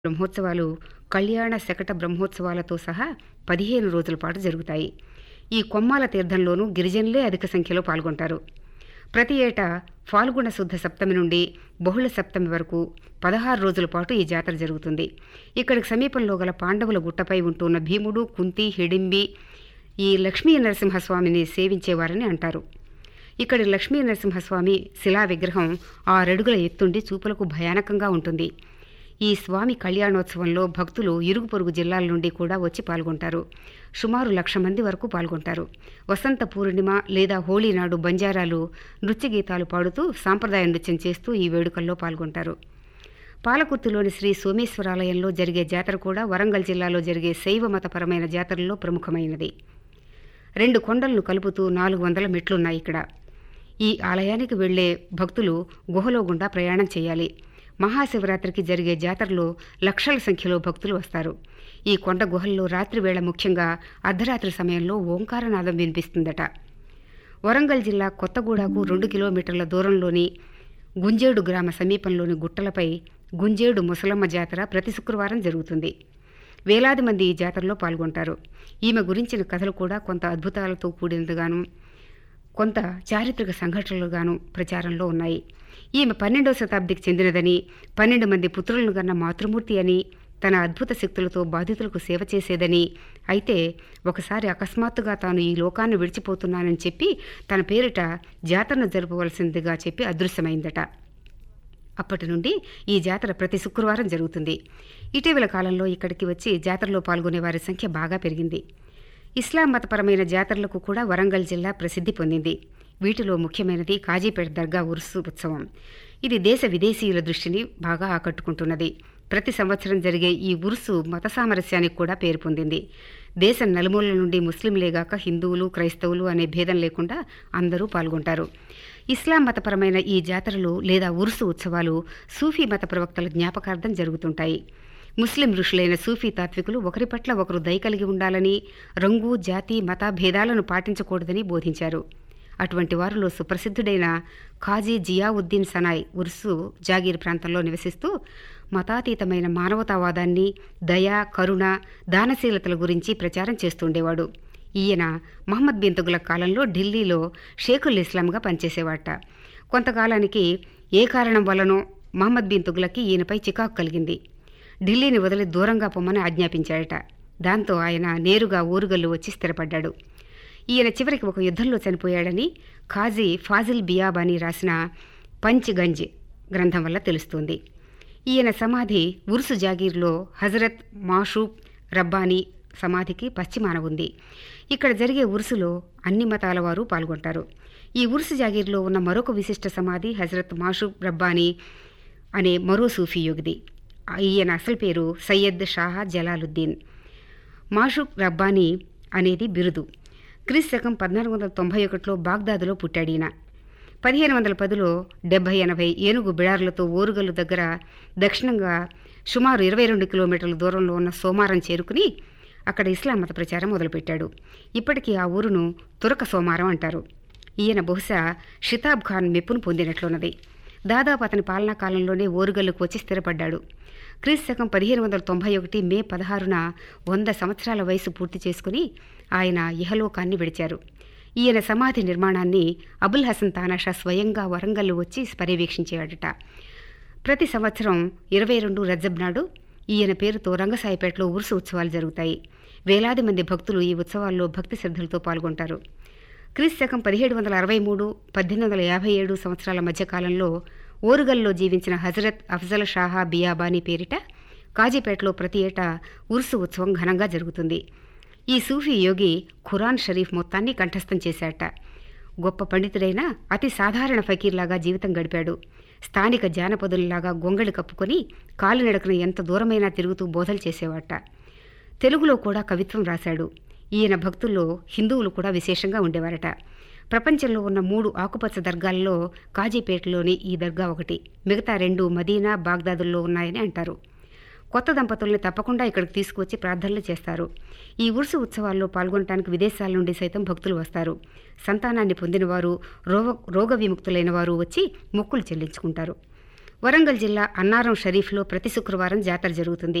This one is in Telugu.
బ్రహ్మోత్సవాలు కళ్యాణ శకట బ్రహ్మోత్సవాలతో సహా పదిహేను రోజుల పాటు జరుగుతాయి ఈ కొమ్మాల తీర్థంలోనూ గిరిజనులే అధిక సంఖ్యలో పాల్గొంటారు ప్రతి ఏటా ఫాల్గుణ శుద్ధ సప్తమి నుండి బహుళ సప్తమి వరకు పదహారు రోజుల పాటు ఈ జాతర జరుగుతుంది ఇక్కడికి సమీపంలో గల పాండవుల గుట్టపై ఉంటున్న భీముడు కుంతి హిడింబి ఈ లక్ష్మీ నరసింహస్వామిని సేవించేవారని అంటారు ఇక్కడి లక్ష్మీ నరసింహస్వామి శిలా విగ్రహం ఆరడుగుల ఎత్తుండి చూపులకు భయానకంగా ఉంటుంది ఈ స్వామి కళ్యాణోత్సవంలో భక్తులు ఇరుగు పొరుగు జిల్లాల నుండి కూడా వచ్చి పాల్గొంటారు సుమారు లక్ష మంది వరకు పాల్గొంటారు వసంత పూర్ణిమ లేదా హోళీ నాడు బంజారాలు నృత్య గీతాలు పాడుతూ సాంప్రదాయ నృత్యం చేస్తూ ఈ వేడుకల్లో పాల్గొంటారు పాలకుర్తిలోని శ్రీ సోమేశ్వరాలయంలో జరిగే జాతర కూడా వరంగల్ జిల్లాలో జరిగే శైవ మతపరమైన జాతరల్లో ప్రముఖమైనది రెండు కొండలను కలుపుతూ నాలుగు వందల మెట్లున్నాయి ఇక్కడ ఈ ఆలయానికి వెళ్లే భక్తులు గుహలో గుండా ప్రయాణం చేయాలి మహాశివరాత్రికి జరిగే జాతరలో లక్షల సంఖ్యలో భక్తులు వస్తారు ఈ కొండ గుహల్లో రాత్రివేళ ముఖ్యంగా అర్ధరాత్రి సమయంలో ఓంకారనాదం వినిపిస్తుందట వరంగల్ జిల్లా కొత్తగూడకు రెండు కిలోమీటర్ల దూరంలోని గుంజేడు గ్రామ సమీపంలోని గుట్టలపై గుంజేడు ముసలమ్మ జాతర ప్రతి శుక్రవారం జరుగుతుంది వేలాది మంది ఈ జాతరలో పాల్గొంటారు ఈమె గురించిన కథలు కూడా కొంత అద్భుతాలతో కూడినదిగాను కొంత చారిత్రక సంఘటనలుగాను ప్రచారంలో ఉన్నాయి ఈమె పన్నెండవ శతాబ్దికి చెందినదని పన్నెండు మంది పుత్రులను గన్న మాతృమూర్తి అని తన అద్భుత శక్తులతో బాధితులకు సేవ చేసేదని అయితే ఒకసారి అకస్మాత్తుగా తాను ఈ లోకాన్ని విడిచిపోతున్నానని చెప్పి తన పేరిట జాతరను జరపవలసిందిగా చెప్పి అదృశ్యమైందట అప్పటి నుండి ఈ జాతర ప్రతి శుక్రవారం జరుగుతుంది ఇటీవల కాలంలో ఇక్కడికి వచ్చి జాతరలో పాల్గొనే వారి సంఖ్య బాగా పెరిగింది ఇస్లాం మతపరమైన జాతరలకు కూడా వరంగల్ జిల్లా ప్రసిద్ధి పొందింది వీటిలో ముఖ్యమైనది కాజీపేట దర్గా ఉరుసు ఉత్సవం ఇది దేశ విదేశీయుల దృష్టిని బాగా ఆకట్టుకుంటున్నది ప్రతి సంవత్సరం జరిగే ఈ ఉరుసు మత సామరస్యానికి కూడా పేరు పొందింది దేశం నలుమూలల నుండి ముస్లింలేగాక హిందువులు క్రైస్తవులు అనే భేదం లేకుండా అందరూ పాల్గొంటారు ఇస్లాం మతపరమైన ఈ జాతరలు లేదా ఉరుసు ఉత్సవాలు సూఫీ మత ప్రవక్తల జ్ఞాపకార్థం జరుగుతుంటాయి ముస్లిం ఋషులైన సూఫీ తాత్వికులు ఒకరి పట్ల ఒకరు దయ కలిగి ఉండాలని రంగు జాతి మత భేదాలను పాటించకూడదని బోధించారు అటువంటి వారిలో సుప్రసిద్ధుడైన ఖాజీ జియావుద్దీన్ సనాయ్ ఉర్సు జాగీర్ ప్రాంతంలో నివసిస్తూ మతాతీతమైన మానవతావాదాన్ని దయ కరుణ దానశీలతల గురించి ప్రచారం చేస్తుండేవాడు ఈయన మహమ్మద్ బిన్ తుగులక్ కాలంలో ఢిల్లీలో షేఖుల్ ఇస్లాంగా పనిచేసేవాట కొంతకాలానికి ఏ కారణం వల్లనో మహమ్మద్ బిన్ తుగులక్కి ఈయనపై చికాకు కలిగింది ఢిల్లీని వదిలి దూరంగా పొమ్మని ఆజ్ఞాపించాడట దాంతో ఆయన నేరుగా ఊరుగల్లు వచ్చి స్థిరపడ్డాడు ఈయన చివరికి ఒక యుద్ధంలో చనిపోయాడని ఖాజీ ఫాజిల్ బియాబాని రాసిన పంచ్ గంజ్ గ్రంథం వల్ల తెలుస్తోంది ఈయన సమాధి ఉరుసు జాగీర్లో హజరత్ మాషూబ్ రబ్బానీ సమాధికి పశ్చిమాన ఉంది ఇక్కడ జరిగే ఉరుసులో అన్ని మతాల వారు పాల్గొంటారు ఈ ఉరుసు జాగీర్లో ఉన్న మరొక విశిష్ట సమాధి హజరత్ మాషూబ్ రబ్బానీ అనే మరో సూఫీ యోగిది ఈయన అసలు పేరు సయ్యద్ షాహా జలాలుద్దీన్ మాషూబ్ రబ్బానీ అనేది బిరుదు క్రీస్ శకం పద్నాలుగు వందల తొంభై ఒకటిలో బాగ్దాదులో పుట్టాడు ఈయన పదిహేను వందల పదిలో డెబ్బై ఎనభై ఏనుగు బిడారులతో ఓరుగల్లు దగ్గర దక్షిణంగా సుమారు ఇరవై రెండు కిలోమీటర్ల దూరంలో ఉన్న సోమారం చేరుకుని అక్కడ ఇస్లాం మత ప్రచారం మొదలుపెట్టాడు ఇప్పటికీ ఆ ఊరును తురక సోమారం అంటారు ఈయన బహుశా షితాబ్ ఖాన్ మెప్పును పొందినట్లున్నది దాదాపు అతని పాలనా కాలంలోనే ఓరుగల్లుకు వచ్చి స్థిరపడ్డాడు క్రీస్తు శకం పదిహేను వందల తొంభై ఒకటి మే పదహారున వంద సంవత్సరాల వయసు పూర్తి చేసుకుని ఆయన ఇహలోకాన్ని విడిచారు ఈయన సమాధి నిర్మాణాన్ని అబుల్ హసన్ తానాషా స్వయంగా వరంగల్లు వచ్చి పర్యవేక్షించాడట ప్రతి సంవత్సరం ఇరవై రెండు రజబ్ నాడు ఈయన పేరుతో రంగసాయిపేటలో ఉరుసు ఉత్సవాలు జరుగుతాయి వేలాది మంది భక్తులు ఈ ఉత్సవాల్లో భక్తి శ్రద్ధలతో పాల్గొంటారు క్రీస్తు శకం పదిహేడు వందల అరవై మూడు పద్దెనిమిది వందల యాభై ఏడు సంవత్సరాల మధ్యకాలంలో ఓరుగల్లో జీవించిన హజరత్ అఫ్జల్ షాహా బియాబానీ పేరిట కాజీపేటలో ప్రతి ఏటా ఉరుసు ఉత్సవం ఘనంగా జరుగుతుంది ఈ సూఫీ యోగి ఖురాన్ షరీఫ్ మొత్తాన్ని కంఠస్థం చేశాట గొప్ప పండితుడైన అతి సాధారణ ఫకీర్లాగా జీవితం గడిపాడు స్థానిక జానపదుల్లాగా గొంగళి కప్పుకొని కాలినడకన ఎంత దూరమైనా తిరుగుతూ బోధలు చేసేవాట తెలుగులో కూడా కవిత్వం రాశాడు ఈయన భక్తుల్లో హిందువులు కూడా విశేషంగా ఉండేవారట ప్రపంచంలో ఉన్న మూడు ఆకుపచ్చ దర్గాల్లో కాజీపేటలోని ఈ దర్గా ఒకటి మిగతా రెండు మదీనా బాగ్దాదుల్లో ఉన్నాయని అంటారు కొత్త దంపతుల్ని తప్పకుండా ఇక్కడికి తీసుకువచ్చి ప్రార్థనలు చేస్తారు ఈ ఉరుసు ఉత్సవాల్లో పాల్గొనడానికి విదేశాల నుండి సైతం భక్తులు వస్తారు సంతానాన్ని పొందినవారు రోగ రోగ విముక్తులైన వారు వచ్చి మొక్కులు చెల్లించుకుంటారు వరంగల్ జిల్లా అన్నారం షరీఫ్లో ప్రతి శుక్రవారం జాతర జరుగుతుంది